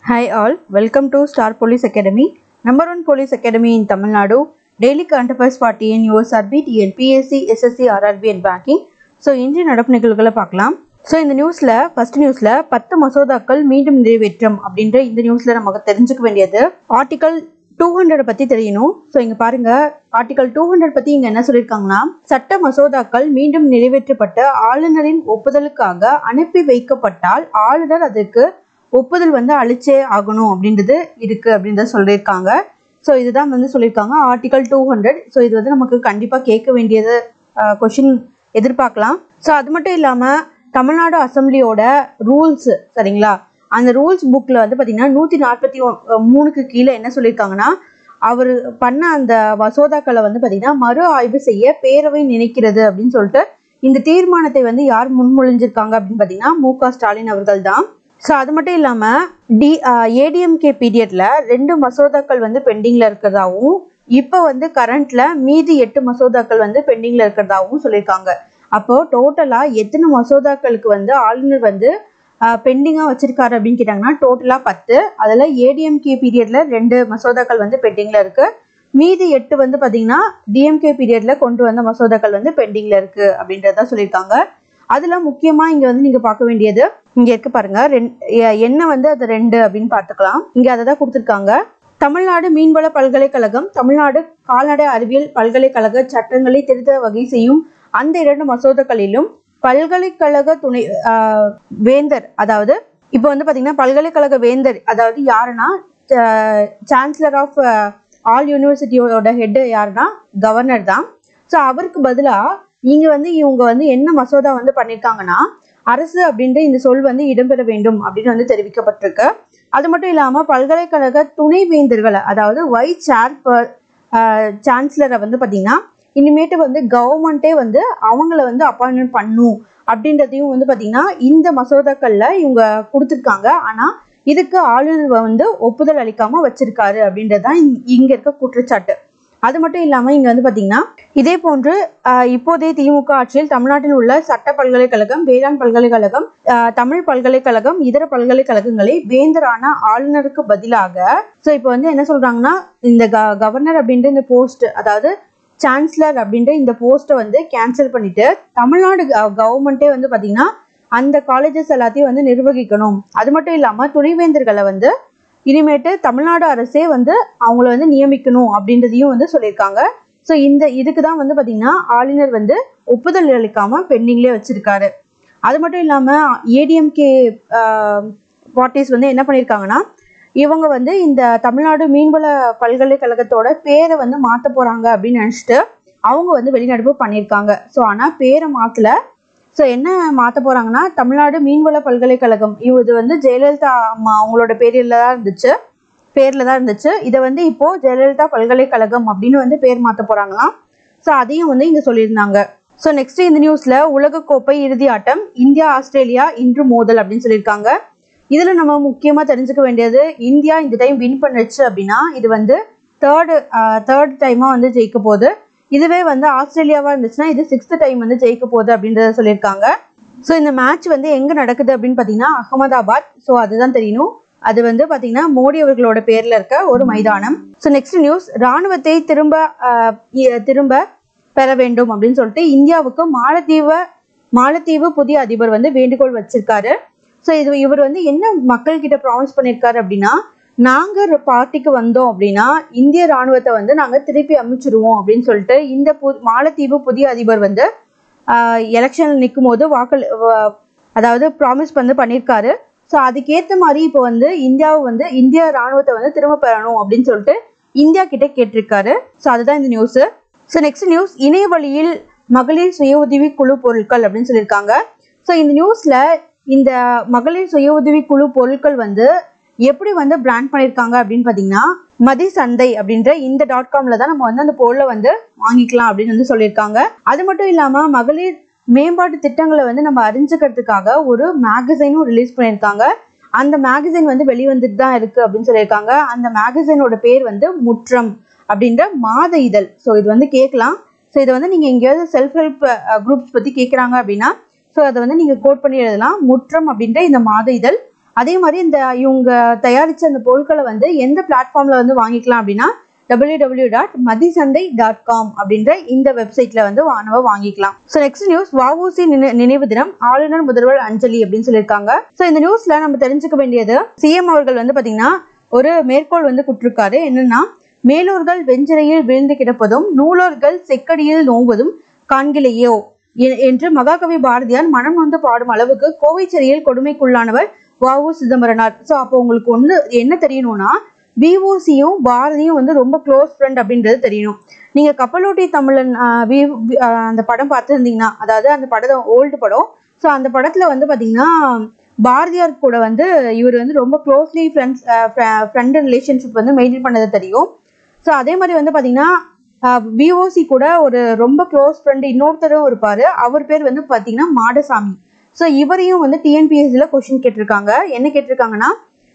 Hi all, welcome to Star Police Academy, number one police academy in Tamil Nadu, daily current affairs for TN, USRB, TN, PSC, SSC, RRB and banking. So இன்றைய நடப்பு நிகழ்வுகளை பார்க்கலாம் so இந்த நியூஸில் first நியூஸில் பத்து மசோதாக்கள் மீண்டும் நிறைவேற்றம் அப்படின்ற இந்த நியூஸில் நமக்கு தெரிஞ்சுக்க வேண்டியது ஆர்டிகல் டூ ஹண்ட்ரட் பற்றி தெரியணும் ஸோ இங்கே பாருங்க ஆர்டிகல் டூ ஹண்ட்ரட் பற்றி இங்கே என்ன சொல்லியிருக்காங்கன்னா சட்ட மசோதாக்கள் மீண்டும் நிறைவேற்றப்பட்ட ஆளுநரின் ஒப்புதலுக்காக அனுப்பி வைக்கப்பட்டால் ஆளுநர் அதற்கு ஒப்புதல் வந்து அழிச்சே ஆகணும் அப்படின்றது இருக்கு அப்படின்றத சொல்லியிருக்காங்க ஸோ இதுதான் வந்து சொல்லியிருக்காங்க ஆர்டிகல் டூ ஹண்ட்ரட் ஸோ இது வந்து நமக்கு கண்டிப்பாக கேட்க வேண்டியது கொஷின் எதிர்பார்க்கலாம் ஸோ அது மட்டும் இல்லாமல் தமிழ்நாடு அசம்பிளியோட ரூல்ஸ் சரிங்களா அந்த ரூல்ஸ் புக்கில் வந்து பார்த்தீங்கன்னா நூற்றி நாற்பத்தி மூணுக்கு கீழே என்ன சொல்லியிருக்காங்கன்னா அவர் பண்ண அந்த மசோதாக்களை வந்து பார்த்தீங்கன்னா மறு ஆய்வு செய்ய பேரவை நினைக்கிறது அப்படின்னு சொல்லிட்டு இந்த தீர்மானத்தை வந்து யார் முன்மொழிஞ்சிருக்காங்க அப்படின்னு பார்த்தீங்கன்னா மு க ஸ்டாலின் அவர்கள் தான் ஸோ அது மட்டும் இல்லாமல் டி ஏடிஎம்கே பீரியட்ல ரெண்டு மசோதாக்கள் வந்து பெண்டிங்ல இருக்கிறதாவும் இப்போ வந்து கரண்ட்ல மீதி எட்டு மசோதாக்கள் வந்து பெண்டிங்ல இருக்கிறதாவும் சொல்லியிருக்காங்க அப்போ டோட்டலா எத்தனை மசோதாக்களுக்கு வந்து ஆளுநர் வந்து பெண்டிங்காக வச்சிருக்காரு அப்படின்னு கேட்டாங்கன்னா டோட்டலாக பத்து அதில் ஏடிஎம்கே பீரியட்ல ரெண்டு மசோதாக்கள் வந்து பெண்டிங்ல இருக்கு மீதி எட்டு வந்து பார்த்தீங்கன்னா டிஎம்கே பீரியட்ல கொண்டு வந்த மசோதாக்கள் வந்து பெண்டிங்ல இருக்கு அப்படின்றத சொல்லியிருக்காங்க அதுல முக்கியமா இங்க வந்து நீங்க பார்க்க வேண்டியது இங்க இருக்கு பாருங்க என்ன வந்து அது ரெண்டு அப்படின்னு பார்த்துக்கலாம் இங்க அதை தான் கொடுத்துருக்காங்க தமிழ்நாடு மீன்வள பல்கலைக்கழகம் தமிழ்நாடு கால்நடை அறிவியல் பல்கலைக்கழக சட்டங்களை திருத்த வகை செய்யும் அந்த இரண்டு மசோதாக்களிலும் பல்கலைக்கழக துணை வேந்தர் அதாவது இப்போ வந்து பாத்தீங்கன்னா பல்கலைக்கழக வேந்தர் அதாவது யாருன்னா சான்சலர் ஆஃப் ஆல் யூனிவர்சிட்டியோட ஹெட் யாருன்னா கவர்னர் தான் ஸோ அவருக்கு பதிலாக இங்க வந்து இவங்க வந்து என்ன மசோதா வந்து பண்ணியிருக்காங்கன்னா அரசு அப்படின்ற இந்த சொல் வந்து இடம்பெற வேண்டும் அப்படின்னு வந்து தெரிவிக்கப்பட்டிருக்கு அது மட்டும் இல்லாம பல்கலைக்கழக துணைவேந்தர்களை அதாவது வைஸ் சேர் சான்சலரை வந்து பாத்தீங்கன்னா இனிமேட்டு வந்து கவர்மெண்ட்டே வந்து அவங்கள வந்து அப்பாயின்மெண்ட் பண்ணும் அப்படின்றதையும் வந்து பாத்தீங்கன்னா இந்த மசோதாக்கள்ல இவங்க கொடுத்துருக்காங்க ஆனா இதுக்கு ஆளுநர் வந்து ஒப்புதல் அளிக்காம வச்சிருக்காரு அப்படின்றதுதான் இங்க இருக்க குற்றச்சாட்டு அது மட்டும் இல்லாம இங்க வந்து பாத்தீங்கன்னா இதே போன்று இப்போதைய திமுக ஆட்சியில் தமிழ்நாட்டில் உள்ள சட்ட பல்கலைக்கழகம் வேளாண் பல்கலைக்கழகம் தமிழ் பல்கலைக்கழகம் இதர பல்கலைக்கழகங்களை வேந்தரான ஆளுநருக்கு பதிலாக ஸோ இப்போ வந்து என்ன சொல்றாங்கன்னா இந்த கவர்னர் அப்படின்ற இந்த போஸ்ட் அதாவது சான்சலர் அப்படின்ற இந்த போஸ்ட்டை வந்து கேன்சல் பண்ணிட்டு தமிழ்நாடு கவர்மெண்ட்டே வந்து பாத்தீங்கன்னா அந்த காலேஜஸ் எல்லாத்தையும் வந்து நிர்வகிக்கணும் அது மட்டும் இல்லாம துணைவேந்தர்களை வந்து இனிமேட்டு தமிழ்நாடு அரசே வந்து அவங்கள வந்து நியமிக்கணும் அப்படின்றதையும் வந்து சொல்லியிருக்காங்க ஸோ இந்த இதுக்கு தான் வந்து பார்த்தீங்கன்னா ஆளுநர் வந்து ஒப்புதல் அளிக்காம பெண்டிங்லேயே வச்சிருக்காரு அது மட்டும் இல்லாமல் ஏடிஎம்கே பார்ட்டிஸ் வந்து என்ன பண்ணியிருக்காங்கன்னா இவங்க வந்து இந்த தமிழ்நாடு மீன்வள பல்கலைக்கழகத்தோட பேரை வந்து மாற்ற போறாங்க அப்படின்னு நினச்சிட்டு அவங்க வந்து வெளிநடப்பு பண்ணியிருக்காங்க ஸோ ஆனால் பேரை மாற்றல ஸோ என்ன மாற்ற போறாங்கன்னா தமிழ்நாடு மீன்வள பல்கலைக்கழகம் இது வந்து ஜெயலலிதா அம்மா அவங்களோட பேரில் தான் இருந்துச்சு பேரில் தான் இருந்துச்சு இதை வந்து இப்போ ஜெயலலிதா பல்கலைக்கழகம் அப்படின்னு வந்து பேர் மாற்ற போறாங்களாம் ஸோ அதையும் வந்து இங்கே சொல்லியிருந்தாங்க ஸோ நெக்ஸ்ட் இந்த நியூஸ்ல உலகக்கோப்பை இறுதி ஆட்டம் இந்தியா ஆஸ்திரேலியா இன்று மோதல் அப்படின்னு சொல்லியிருக்காங்க இதுல நம்ம முக்கியமா தெரிஞ்சுக்க வேண்டியது இந்தியா இந்த டைம் வின் பண்ணுச்சு அப்படின்னா இது வந்து தேர்டு தேர்ட் டைமா வந்து ஜெயிக்க போகுது இதுவே வந்து ஆஸ்திரேலியாவா இருந்துச்சுன்னா இது சிக்ஸ்த் டைம் வந்து ஜெயிக்க போகுது அப்படின்றத சொல்லியிருக்காங்க ஸோ இந்த மேட்ச் வந்து எங்க நடக்குது அப்படின்னு பாத்தீங்கன்னா அகமதாபாத் ஸோ அதுதான் தெரியணும் அது வந்து பாத்தீங்கன்னா மோடி அவர்களோட பேர்ல இருக்க ஒரு மைதானம் ஸோ நெக்ஸ்ட் நியூஸ் ராணுவத்தை திரும்ப திரும்ப பெற வேண்டும் அப்படின்னு சொல்லிட்டு இந்தியாவுக்கு மாலத்தீவு மாலத்தீவு புதிய அதிபர் வந்து வேண்டுகோள் வச்சிருக்காரு ஸோ இது இவர் வந்து என்ன மக்கள் கிட்ட ப்ராமிஸ் பண்ணியிருக்காரு அப்படின்னா நாங்க பார்ட்டிக்கு வந்தோம் அப்படின்னா இந்திய ராணுவத்தை வந்து நாங்க திருப்பி அமைச்சிருவோம் அப்படின்னு சொல்லிட்டு இந்த பு மாலத்தீவு புதிய அதிபர் வந்து எலெக்ஷன் நிற்கும் போது வாக்கள் அதாவது ப்ராமிஸ் வந்து பண்ணியிருக்காரு ஸோ அதுக்கேற்ற மாதிரி இப்போ வந்து இந்தியாவை வந்து இந்திய ராணுவத்தை வந்து திரும்ப பெறணும் அப்படின்னு சொல்லிட்டு இந்தியா கிட்ட கேட்டிருக்காரு ஸோ அதுதான் இந்த நியூஸ் ஸோ நெக்ஸ்ட் நியூஸ் இணைய வழியில் மகளிர் சுய உதவி குழு பொருட்கள் அப்படின்னு சொல்லியிருக்காங்க ஸோ இந்த நியூஸ்ல இந்த மகளிர் சுய உதவி குழு பொருட்கள் வந்து எப்படி வந்து பிராண்ட் பண்ணியிருக்காங்க அப்படின்னு பார்த்தீங்கன்னா மதி சந்தை அப்படின்ற இந்த டாட் காம்ல தான் நம்ம வந்து அந்த பொருளை வந்து வாங்கிக்கலாம் அப்படின்னு வந்து சொல்லியிருக்காங்க அது மட்டும் இல்லாம மகளிர் மேம்பாட்டு திட்டங்களை வந்து நம்ம அறிஞ்சுக்கிறதுக்காக ஒரு மேகசைனும் ரிலீஸ் பண்ணியிருக்காங்க அந்த மேகசைன் வந்து வெளிவந்துட்டு தான் இருக்கு அப்படின்னு சொல்லியிருக்காங்க அந்த மேகசைனோட பேர் வந்து முற்றம் அப்படின்ற மாத இதழ் ஸோ இது வந்து கேட்கலாம் ஸோ இதை வந்து நீங்க எங்கேயாவது செல்ஃப் ஹெல்ப் குரூப்ஸ் பத்தி கேட்குறாங்க அப்படின்னா ஸோ அதை வந்து நீங்க கோட் பண்ணி எழுதலாம் முற்றம் அப்படின்ற இந்த மாத இதழ் அதே மாதிரி இந்த இவங்க தயாரிச்ச அந்த பொருட்களை வந்து எந்த பிளாட்ஃபார்ம்ல வந்து வாங்கிக்கலாம் அப்படின்னா W W dot Mathisandhai dot com அப்படின்ற இந்த வெப்சைட்ல வந்து வா- நம்ம வாங்கிக்கலாம் ஸோ நெக்ஸ்ட் நியூஸ் வஉசி நினை- நினைவு தினம் ஆளுநர் முதல்வர் அஞ்சலி அப்படின்னு சொல்லியிருக்காங்க ஸோ இந்த நியூஸ்ல நம்ம தெரிஞ்சுக்க வேண்டியது சிஎம் அவர்கள் வந்து பாத்தீங்கன்னா ஒரு மேற்கோள் வந்து கொடுத்திருக்காரு என்னன்னா மேலூர்கள் வெஞ்சிரையில் விழுந்து கிடப்பதும் நூலோர்கள் செக்கடியில் நோங்குவதும் காண்கிலேயோ எ- என்று மகாகவி பாரதியார் மனம் நொந்து பாடும் அளவுக்கு கோவை சிறையில் கொடுமைக்குள்ளானவர் வஉ சிதம்பரனார் ஸோ அப்போ உங்களுக்கு ஒன்று என்ன தெரியணும்னா விஓசியும் பாரதியும் வந்து ரொம்ப க்ளோஸ் ஃப்ரெண்ட் அப்படின்றது தெரியணும் நீங்க கப்பலோட்டி தமிழன் ஆஹ் வி- வி- ஆஹ் அந்த படம் பார்த்துருந்தீங்கன்னா அதாவது அந்த படம் ஓல்டு படம் ஸோ அந்த படத்துல வந்து பாத்தீங்கன்னா பாரதியார் கூட வந்து இவர் வந்து ரொம்ப க்ளோஸ்லி ஃப்ரெண்ட்ஸ் ஃப்ரெண்ட் ரிலேஷன்ஷிப் வந்து மெயின்டைன் பண்ணது தெரியும் ஸோ அதே மாதிரி வந்து பாத்தீங்கன்னா விஓசி கூட ஒரு ரொம்ப க்ளோஸ் ஃப்ரெண்டு இன்னொருத்தரும் இருப்பாரு அவர் பேர் வந்து பாத்தீங்கன்னா மாடசாமி ஸோ இவரையும் வந்து டிஎன்பிஎஸ்சியில் கொஷின் கேட்டிருக்காங்க என்ன கேட்டிருக்காங்கன்னா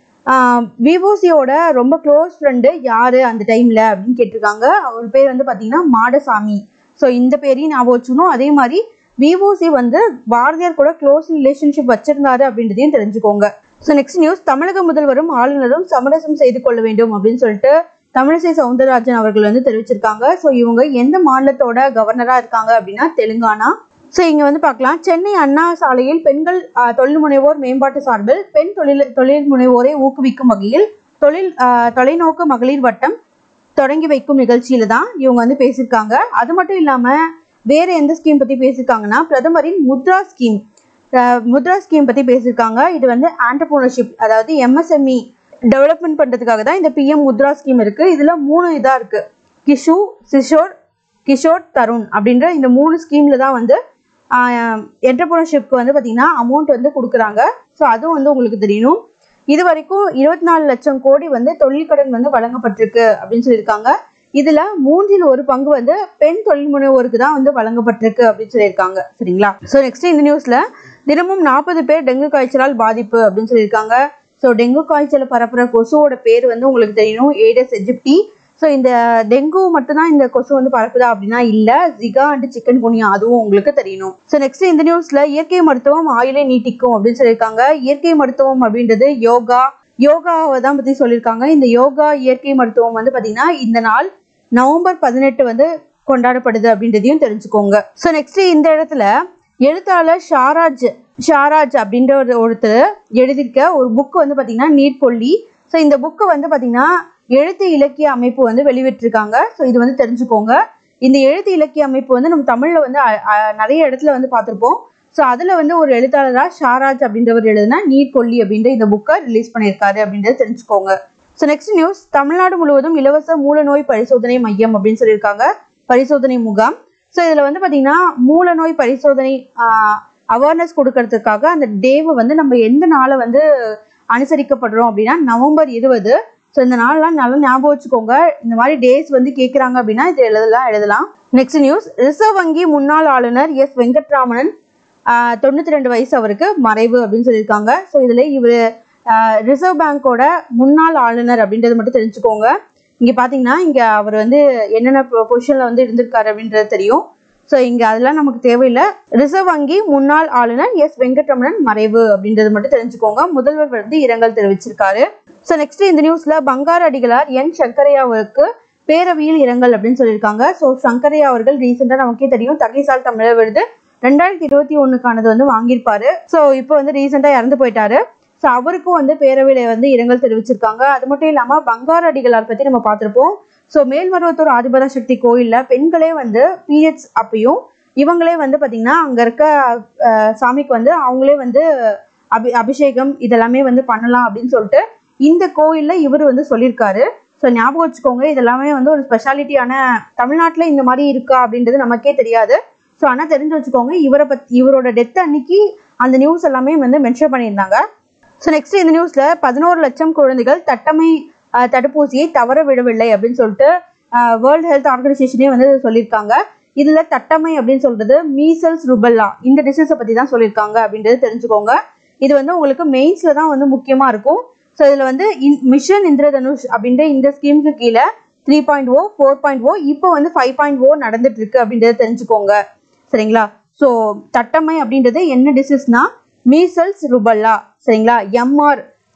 விவோசியோட ரொம்ப க்ளோஸ் ஃப்ரெண்டு யாரு அந்த டைம்ல அப்படின்னு கேட்டிருக்காங்க அவர் பேர் வந்து பாத்தீங்கன்னா மாடசாமி ஸோ இந்த பேரையும் ஞாபகம் வச்சுக்கணும் அதே மாதிரி விவோசி வந்து பாரதியார் கூட க்ளோஸ் ரிலேஷன்ஷிப் வச்சிருந்தாரு அப்படின்றதையும் தெரிஞ்சுக்கோங்க ஸோ நெக்ஸ்ட் நியூஸ் தமிழக முதல்வரும் ஆளுநரும் சமரசம் செய்து கொள்ள வேண்டும் அப்படின்னு சொல்லிட்டு தமிழிசை சவுந்தரராஜன் அவர்கள் வந்து தெரிவிச்சிருக்காங்க ஸோ இவங்க எந்த மாநிலத்தோட கவர்னரா இருக்காங்க அப்படின்னா தெலுங்கானா ஸோ இங்க வந்து பார்க்கலாம் சென்னை அண்ணா சாலையில் பெண்கள் ஆஹ், தொழில் முனைவோர் மேம்பாட்டு சார்பில் பெண் தொழில் தொழில் முனைவோரை ஊக்குவிக்கும் வகையில் தொழில் ஆஹ், தொலைநோக்கு மகளிர் வட்டம் தொடங்கி வைக்கும் நிகழ்ச்சியில தான் இவங்க வந்து பேசியிருக்காங்க அது மட்டும் இல்லாம வேற எந்த ஸ்கீம் பத்தி பேசியிருக்காங்கன்னா பிரதமரின் முத்ரா ஸ்கீம் அஹ் முத்ரா ஸ்கீம் பத்தி பேசியிருக்காங்க இது வந்து ஆண்டர்பிரினர்ஷிப் அதாவது எம்எஸ்எம்இ டெவலப்மெண்ட் பண்றதுக்காக தான் இந்த பிஎம் முத்ரா ஸ்கீம் இருக்கு இதுல மூணு இதா இருக்கு கிஷு சிஷோர் கிஷோர் தருண் அப்படின்ற இந்த மூணு ஸ்கீம்ல தான் வந்து என்டர்பிரினர்ஷிப்க்கு வந்து பாத்தீங்கன்னா அமௌண்ட் வந்து கொடுக்குறாங்க ஸோ அதுவும் வந்து உங்களுக்கு தெரியணும் இது வரைக்கும் இருபத்தி நாலு லட்சம் கோடி வந்து தொழில் கடன் வந்து வழங்கப்பட்டிருக்கு அப்படின்னு சொல்லியிருக்காங்க இதுல மூன்றில் ஒரு பங்கு வந்து பெண் தொழில் முனைவோருக்கு தான் வந்து வழங்கப்பட்டிருக்கு அப்படின்னு சொல்லியிருக்காங்க சரிங்களா ஸோ நெக்ஸ்ட் இந்த நியூஸ்ல தினமும் நாற்பது பேர் டெங்கு காய்ச்சலால் பாதிப்பு அப்படின்னு சொல்லியிருக்காங்க ஸோ டெங்கு காய்ச்சலை பரப்புற கொசுவோட பேர் வந்து உங்களுக்கு தெரியணும் ஏடஸ் எஜிப்டி ஸோ இந்த டெங்கு மட்டும்தான் இந்த கொசு வந்து பரப்புதா அப்படின்னா இல்ல ஜிகா அண்ட் சிக்கன் குனியா அதுவும் உங்களுக்கு தெரியணும் ஸோ நெக்ஸ்ட் இந்த நியூஸ்ல இயற்கை மருத்துவம் ஆயுளை நீட்டிக்கும் அப்படின்னு சொல்லியிருக்காங்க இயற்கை மருத்துவம் அப்படின்றது யோகா யோகாவை தான் பத்தி சொல்லியிருக்காங்க இந்த யோகா இயற்கை மருத்துவம் வந்து பாத்தீங்கன்னா இந்த நாள் நவம்பர் பதினெட்டு வந்து கொண்டாடப்படுது அப்படின்றதையும் தெரிஞ்சுக்கோங்க ஸோ நெக்ஸ்ட் இந்த இடத்துல எழுத்தாளர் ஷாராஜ் ஷாராஜ் அப்படின்ற ஒரு ஒருத்தர் எழுதியிருக்க ஒரு புக் வந்து பாத்தீங்கன்னா நீர்கொல்லி ஸோ இந்த புக்கு வந்து பாத்தீங்கன்னா எழுத்து இலக்கிய அமைப்பு வந்து வெளிவிட்டிருக்காங்க ஸோ இது வந்து தெரிஞ்சுக்கோங்க இந்த எழுத்து இலக்கிய அமைப்பு வந்து நம்ம தமிழ்ல வந்து அ- அ- நிறைய இடத்துல வந்து பார்த்திருப்போம் ஸோ அதுல வந்து ஒரு எழுத்தாளரா ஷாராஜ் அப்படின்றவர் எழுதினா நீர்கொல்லி அப்படின்ற இந்த புக்கை ரிலீஸ் பண்ணியிருக்காரு அப்படின்றத தெரிஞ்சுக்கோங்க ஸோ நெக்ஸ்ட் நியூஸ் தமிழ்நாடு முழுவதும் இலவச மூலநோய் பரிசோதனை மையம் அப்படின்னு சொல்லியிருக்காங்க பரிசோதனை முகாம் ஸோ இதுல வந்து பாத்தீங்கன்னா மூலநோய் பரிசோதனை அவேர்னஸ் கொடுக்கறதுக்காக அந்த டேவை வந்து நம்ம எந்த நாளை வந்து அனுசரிக்கப்படுறோம் அப்படின்னா நவம்பர் இருபது ஸோ இந்த நாள்லாம் நல்லா ஞாபகம் வச்சுக்கோங்க இந்த மாதிரி டேஸ் வந்து கேட்குறாங்க அப்படின்னா இது எழுதலாம் எழுதலாம் நெக்ஸ்ட் நியூஸ் ரிசர்வ் வங்கி முன்னாள் ஆளுநர் எஸ் வெங்கட்ராமன் தொண்ணூற்றி ரெண்டு வயசு அவருக்கு மறைவு அப்படின்னு சொல்லியிருக்காங்க ஸோ இதில் இவர் ரிசர்வ் பேங்கோட முன்னாள் ஆளுநர் அப்படின்றது மட்டும் தெரிஞ்சுக்கோங்க இங்கே பார்த்தீங்கன்னா இங்கே அவர் வந்து என்னென்ன பொசிஷனில் வந்து இருந்திருக்காரு அப்படின்றது தெரியும் ஸோ இங்கே அதெல்லாம் நமக்கு தேவையில்லை ரிசர்வ் வங்கி முன்னாள் ஆளுநர் எஸ் வெங்கட்ரமணன் மறைவு அப்படின்றது மட்டும் தெரிஞ்சுக்கோங்க முதல்வர் வந்து இரங்கல் தெரிவிச்சிருக்காரு ஸோ நெக்ஸ்ட் இந்த நியூஸ்ல பங்காரு அடிகளார் என் சங்கரையாவுக்கு பேரவையில் இரங்கல் அப்படின்னு சொல்லியிருக்காங்க ஸோ சங்கரையா அவர்கள் ரீசெண்டாக நமக்கே தெரியும் தகைசால் தமிழர் விருது ரெண்டாயிரத்தி இருபத்தி ஒண்ணுக்கானது வந்து வாங்கியிருப்பாரு ஸோ இப்போ வந்து ரீசெண்டாக இறந்து போயிட்டாரு ஸோ அவருக்கும் வந்து பேரவையில் வந்து இரங்கல் தெரிவிச்சிருக்காங்க அது மட்டும் இல்லாமல் பங்காரு அடிகளார் பற்றி நம்ம பார்த்துருப்போம் ஸோ மேல்மருவத்தூர் ஆதிபரா சக்தி கோயிலில் பெண்களே வந்து பீரியட்ஸ் அப்பயும் இவங்களே வந்து பார்த்தீங்கன்னா அங்கே இருக்க அஹ், சாமிக்கு வந்து அவங்களே வந்து அபி அபிஷேகம் இதெல்லாமே வந்து பண்ணலாம் அப்படின்னு சொல்லிட்டு இந்த கோயிலில் இவர் வந்து சொல்லியிருக்காரு ஸோ ஞாபகம் வச்சுக்கோங்க இதெல்லாமே வந்து ஒரு ஸ்பெஷாலிட்டியான தமிழ்நாட்டில் இந்த மாதிரி இருக்கா அப்படின்றது நமக்கே தெரியாது ஸோ ஆனால் தெரிஞ்சு வச்சுக்கோங்க இவரை பத்தி இவரோட டெத் அன்னைக்கு அந்த நியூஸ் எல்லாமே வந்து மென்ஷன் பண்ணியிருந்தாங்க ஸோ நெக்ஸ்ட் இந்த நியூஸ்ல பதினோரு லட்சம் குழந்தைகள் தட்டமை அஹ், தடுப்பூசியை தவற விடவில்லை அப்படின்னு சொல்லிட்டு வேர்ல்டு ஹெல்த் ஆர்கனைசேஷனே வந்து சொல்லியிருக்காங்க இதுல தட்டமை அப்படின்னு சொல்றது மீசல்ஸ் ருபல்லா இந்த டிசீஸை பத்தி தான் சொல்லியிருக்காங்க அப்படின்றது தெரிஞ்சுக்கோங்க இது வந்து உங்களுக்கு மெயின்ஸ்ல தான் வந்து முக்கியமா இருக்கும் ஸோ இதுல வந்து மிஷன் இந்திரதனுஷ் அப்படின்ற இந்த ஸ்கீமுக்கு கீழே three point O four point O இப்போ வந்து ஃபைவ் பாயிண்ட் ஓ நடந்துட்டு இருக்கு அப்படின்றத தெரிஞ்சுக்கோங்க சரிங்களா ஸோ தட்டமை அப்படின்றது என்ன டிசீஸ்னா மீசல்ஸ் ருபல்லா சரிங்களா எம்ஆர்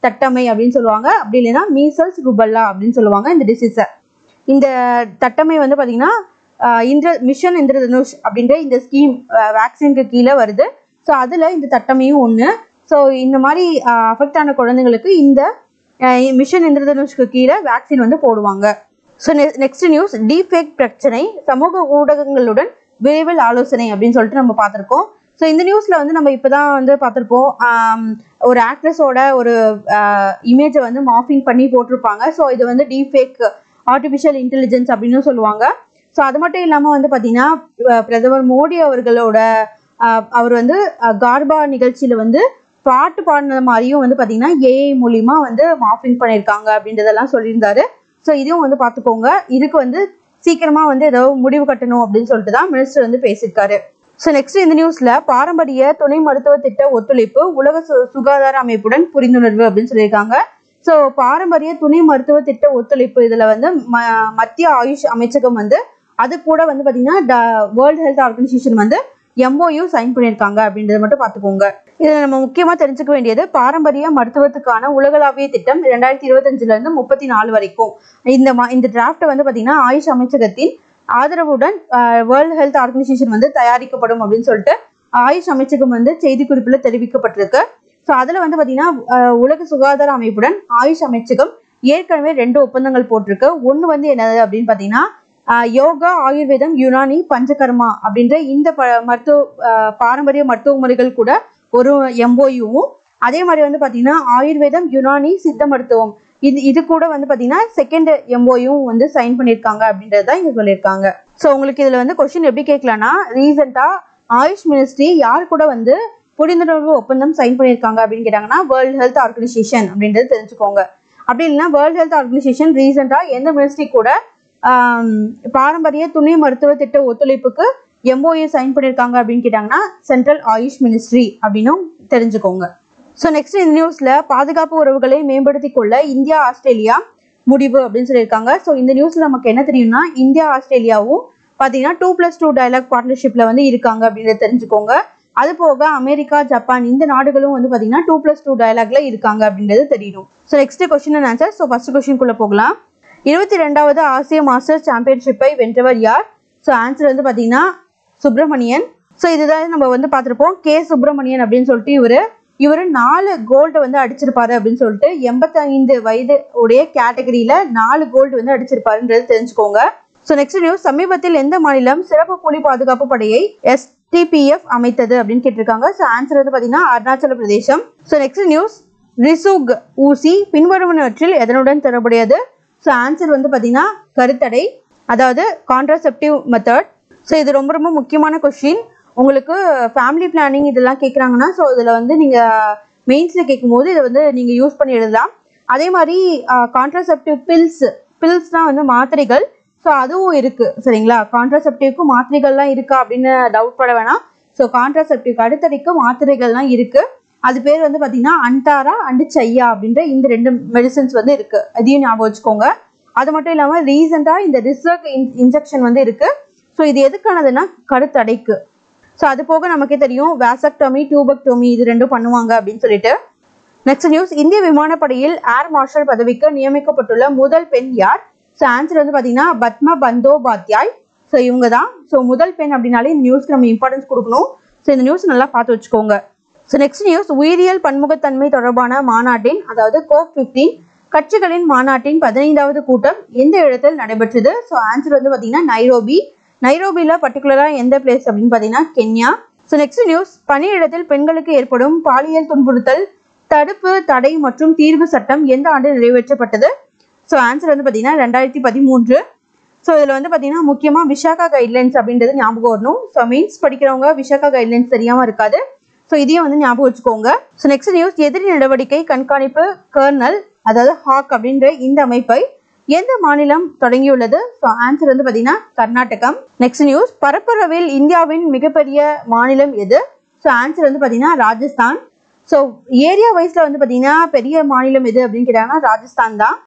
தட்டமை அப்படின்னு சொல்லுவாங்க அப்படி இல்லைன்னா மீசல்ஸ் ருபல்லா அப்படின்னு சொல்லுவாங்க இந்த டிசீஸை இந்த தட்டமை வந்து பார்த்தீங்கன்னா ஆஹ் இந்திர மிஷன் இந்திரதனுஷ் அப்படின்ற இந்த ஸ்கீம் வேக்சினுக்கு கீழே வருது ஸோ அதில் இந்த தட்டமையும் ஒன்று ஸோ இந்த மாதிரி அஃபெக்ட் ஆன குழந்தைங்களுக்கு இந்த மிஷன் இந்திரதனுஷ்க்கு கீழே வேக்சின் வந்து போடுவாங்க ஸோ நெக்ஸ்ட் நியூஸ் டீஃபேக் பிரச்சனை சமூக ஊடகங்களுடன் விரைவில் ஆலோசனை அப்படின்னு சொல்லிட்டு நம்ம பார்த்துருக்கோம் ஸோ இந்த நியூஸில் வந்து நம்ம இப்போ தான் வந்து பார்த்துருப்போம் ஆம், ஒரு ஆக்ட்ரஸோட ஒரு இமேஜை வந்து மாஃபிங் பண்ணி போட்டிருப்பாங்க ஸோ இது வந்து டீஃபேக் ஆர்டிஃபிஷியல் இன்டெலிஜென்ஸ் அப்படின்னு சொல்லுவாங்க ஸோ அது மட்டும் இல்லாமல் வந்து பார்த்தீங்கன்னா அஹ், பிரதமர் மோடி அவர்களோட அஹ், அவர் வந்து அஹ், கார்பா நிகழ்ச்சியில் வந்து பாட்டு பாடின மாதிரியும் வந்து பார்த்தீங்கன்னா ஏஐ மூலிமா வந்து மாஃபிங் பண்ணியிருக்காங்க அப்படின்றதெல்லாம் சொல்லியிருந்தாரு ஸோ இதையும் வந்து பார்த்துக்கோங்க இதுக்கு வந்து சீக்கிரமாக வந்து ஏதோ முடிவு கட்டணும் அப்படின்னு சொல்லிட்டு தான் மினிஸ்டர் வந்து பேசியிருக்காரு ஸோ நெக்ஸ்ட் இந்த நியூஸ்ல பாரம்பரிய துணை மருத்துவ திட்ட ஒத்துழைப்பு உலக சு- சுகாதார அமைப்புடன் புரிந்துணர்வு அப்படின்னு சொல்லியிருக்காங்க ஸோ பாரம்பரிய துணை மருத்துவ திட்ட ஒத்துழைப்பு இதுல வந்து ம- மத்திய ஆயுஷ் அமைச்சகம் வந்து அது கூட வந்து பாத்தீங்கன்னா வேர்ல்ட் ஹெல்த் ஆர்கனைசேஷன் வந்து எம்ஓயு சைன் பண்ணியிருக்காங்க அப்படின்றத மட்டும் பார்த்துக்கோங்க இதில் நம்ம முக்கியமாக தெரிஞ்சுக்க வேண்டியது பாரம்பரிய மருத்துவத்துக்கான உலகளாவிய திட்டம் ரெண்டாயிரத்தி இருபத்தஞ்சுல இருந்து முப்பத்தி நாலு வரைக்கும் இந்த ம- இந்த டிராஃப்ட் வந்து பார்த்தீங்கன்னா ஆயுஷ் அமைச்சகத்தின் ஆதரவுடன் வேர்ல்ட் ஹெல்த் ஆர்கனைசேஷன் வந்து தயாரிக்கப்படும் அப்படின்னு சொல்லிட்டு ஆயுஷ் அமைச்சகம் வந்து செய்திக்குறிப்பில் தெரிவிக்கப்பட்டிருக்கு ஸோ அதில் வந்து பார்த்தீங்கன்னா அஹ், உலக சுகாதார அமைப்புடன் ஆயுஷ் அமைச்சகம் ஏற்கனவே ரெண்டு ஒப்பந்தங்கள் போட்டிருக்கு ஒன்று வந்து என்னது அப்படின்னு பார்த்தீங்கன்னா அஹ், யோகா ஆயுர்வேதம் யுனானி பஞ்சகர்மா அப்படின்ற இந்த ப மருத்துவ அஹ், பாரம்பரிய மருத்துவ முறைகள் கூட ஒரு எம்ஓயுவும் அதே மாதிரி வந்து பார்த்தீங்கன்னா ஆயுர்வேதம் யுனானி சித்த மருத்துவம் இது இது கூட வந்து பார்த்தீங்கன்னா செகண்ட் எம்ஓயும் வந்து சைன் பண்ணியிருக்காங்க அப்படின்றது தான் இங்கே சொல்லியிருக்காங்க ஸோ உங்களுக்கு இதில் வந்து கொஸ்டின் எப்படி கேட்கலான்னா ரீசெண்டாக ஆயுஷ் மினிஸ்ட்ரி யார் கூட வந்து புரிந்துணர்வு ஒப்பந்தம் சைன் பண்ணியிருக்காங்க அப்படின்னு கேட்டாங்கன்னா வேர்ல்ட் ஹெல்த் ஆர்கனைசேஷன் அப்படின்றது தெரிஞ்சுக்கோங்க அப்படி இல்லைன்னா வேர்ல்ட் ஹெல்த் ஆர்கனைசேஷன் ரீசெண்டாக எந்த மினிஸ்ட்ரி கூட ஆம், பாரம்பரிய துணை மருத்துவ திட்ட ஒத்துழைப்புக்கு எம்ஓஏ சைன் பண்ணியிருக்காங்க அப்படின்னு கேட்டாங்கன்னா சென்ட்ரல் ஆயுஷ் மினிஸ்ட்ரி அப்படின்னும் தெரிஞ்சுக்கோங்க ஸோ நெக்ஸ்ட் இந்த நியூஸ்ல பாதுகாப்பு உறவுகளை மேம்படுத்திக் கொள்ள இந்தியா ஆஸ்திரேலியா முடிவு அப்படின்னு சொல்லியிருக்காங்க ஸோ இந்த நியூஸ்ல நமக்கு என்ன தெரியும்னா இந்தியா ஆஸ்திரேலியாவும் பார்த்தீங்கன்னா டூ பிளஸ் டூ டைலாக் பார்ட்னர்ஷிப்ல வந்து இருக்காங்க அப்படின்றத தெரிஞ்சுக்கோங்க அது போக அமெரிக்கா ஜப்பான் இந்த நாடுகளும் வந்து பார்த்தீங்கன்னா டூ பிளஸ் டூ டயலாக்ல இருக்காங்க அப்படின்றது தெரியணும் so next question and answer so first கொஸ்டின்குள்ள போகலாம் இருபத்தி ரெண்டாவது ஆசிய மாஸ்டர்ஸ் சாம்பியன்ஷிப்பை வென்றவர் யார் ஸோ ஆன்சர் வந்து பார்த்தீங்கன்னா சுப்பிரமணியன் ஸோ இதுதான் நம்ம வந்து பார்த்துருப்போம் கே சுப்பிரமணியன் அப்படின்னு சொல்லிட்டு இவரு இவர் நாலு கோல்டு வந்து அடிச்சிருப்பாரு அப்படின்னு சொல்லிட்டு எண்பத்தைந்து வயது உடைய கேட்டகரியில நாலு கோல்டு வந்து அடிச்சிருப்பாருன்றது தெரிஞ்சுக்கோங்க ஸோ நெக்ஸ்ட் நியூஸ் சமீபத்தில் எந்த மாநிலம் சிறப்பு புலி பாதுகாப்பு படையை எஸ்டிபிஎஃப் அமைத்தது அப்படின்னு கேட்டிருக்காங்க ஸோ ஆன்சர் வந்து பார்த்தீங்கன்னா அருணாச்சல பிரதேசம் ஸோ நெக்ஸ்ட் நியூஸ் ரிசுக் ஊசி பின்வருவனவற்றில் எதனுடன் தொடர்புடையது ஸோ ஆன்சர் வந்து பார்த்தீங்கன்னா கருத்தடை அதாவது கான்ட்ராசெப்டிவ் மெத்தட் ஸோ இது ரொம்ப ரொம்ப முக்கியமான கொஷின் உங்களுக்கு ஃபேமிலி பிளானிங் இதெல்லாம் கேட்குறாங்கன்னா ஸோ இதில் வந்து நீங்கள் மெயின்ஸில் கேட்கும்போது இதை வந்து நீங்கள் யூஸ் பண்ணி எழுதலாம் அதே மாதிரி கான்ட்ராசெப்டிவ் பில்ஸ் பில்ஸ்னால் வந்து மாத்திரைகள் ஸோ அதுவும் இருக்குது சரிங்களா கான்ட்ராசெப்டிவ்க்கு மாத்திரைகள்லாம் இருக்கா அப்படின்னு டவுட் பட வேணாம் ஸோ கான்ட்ராசெப்டிவ்க்கு அடுத்தடிக்கு மாத்திரைகள்லாம் இருக்குது அது பேர் வந்து பார்த்தீங்கன்னா அன்டாரா அண்டு சையா அப்படின்ற இந்த ரெண்டு மெடிசன்ஸ் வந்து இருக்குது அதையும் ஞாபகம் வச்சுக்கோங்க அது மட்டும் இல்லாமல் ரீசெண்டாக இந்த ரிசர்க் இன்ஜெக்ஷன் வந்து இருக்குது ஸோ இது எதுக்கானதுன்னா கருத்தடைக்கு ஸோ அது போக நமக்கே தெரியும் வேசக்டோமி டியூபக்டோமி இது ரெண்டும் பண்ணுவாங்க அப்படின்னு சொல்லிட்டு நெக்ஸ்ட் நியூஸ் இந்திய விமானப்படையில் ஏர் மார்ஷல் பதவிக்கு நியமிக்கப்பட்டுள்ள முதல் பெண் யார் ஸோ ஆன்சர் வந்து பார்த்தீங்கன்னா பத்ம பந்தோபாத்யாய் ஸோ இவங்க தான் ஸோ முதல் பெண் அப்படின்னாலே இந்த நியூஸ்க்கு நம்ம இம்பார்ட்டன்ஸ் கொடுக்கணும் ஸோ இந்த நியூஸ் நல்லா பார்த்து வச்சுக்கோங்க ஸோ நெக்ஸ்ட் நியூஸ் உயிரியல் பன்முகத்தன்மை தொடர்பான மாநாட்டின் அதாவது கோப் ஃபிஃப்டீன் கட்சிகளின் மாநாட்டின் பதினைந்தாவது கூட்டம் எந்த இடத்தில் நடைபெற்றது ஸோ ஆன்சர் வந்து பார்த்தீங்கன்னா நைரோபி நைரோபியில் பர்டிகுலராக எந்த பிளேஸ் அப்படின்னு பார்த்தீங்கன்னா கென்யா ஸோ நெக்ஸ்ட் நியூஸ் பணியிடத்தில் பெண்களுக்கு ஏற்படும் பாலியல் துன்புறுத்தல் தடுப்பு தடை மற்றும் தீர்வு சட்டம் எந்த ஆண்டு நிறைவேற்றப்பட்டது ஸோ ஆன்சர் வந்து பார்த்தீங்கன்னா ரெண்டாயிரத்தி பதிமூன்று ஸோ இதில் வந்து பார்த்தீங்கன்னா முக்கியமாக விஷாகா கைட்லைன்ஸ் அப்படின்றது ஞாபகம் வரணும் ஸோ மீன்ஸ் படிக்கிறவங்க விஷாகா கைட்லைன்ஸ் தெரியாமல் இருக்காது ஸோ இதையும் வந்து ஞாபகம் வச்சுக்கோங்க ஸோ நெக்ஸ்ட் நியூஸ் எதிரி நடவடிக்கை கண்காணிப்பு கர்னல் அதாவது ஹாக் அப்படின்ற இந்த அமைப்பை எந்த மாநிலம் தொடங்கியுள்ளது ஸோ ஆன்சர் வந்து பார்த்தீங்கன்னா கர்நாடகம் நெக்ஸ்ட் நியூஸ் பரப்பளவில் இந்தியாவின் மிகப்பெரிய மாநிலம் எது ஸோ ஆன்சர் வந்து பார்த்தீங்கன்னா ராஜஸ்தான் ஸோ ஏரியா வைஸ்ல வந்து பார்த்தீங்கன்னா பெரிய மாநிலம் எது அப்படின்னு கேட்டாங்கன்னா ராஜஸ்தான் தான்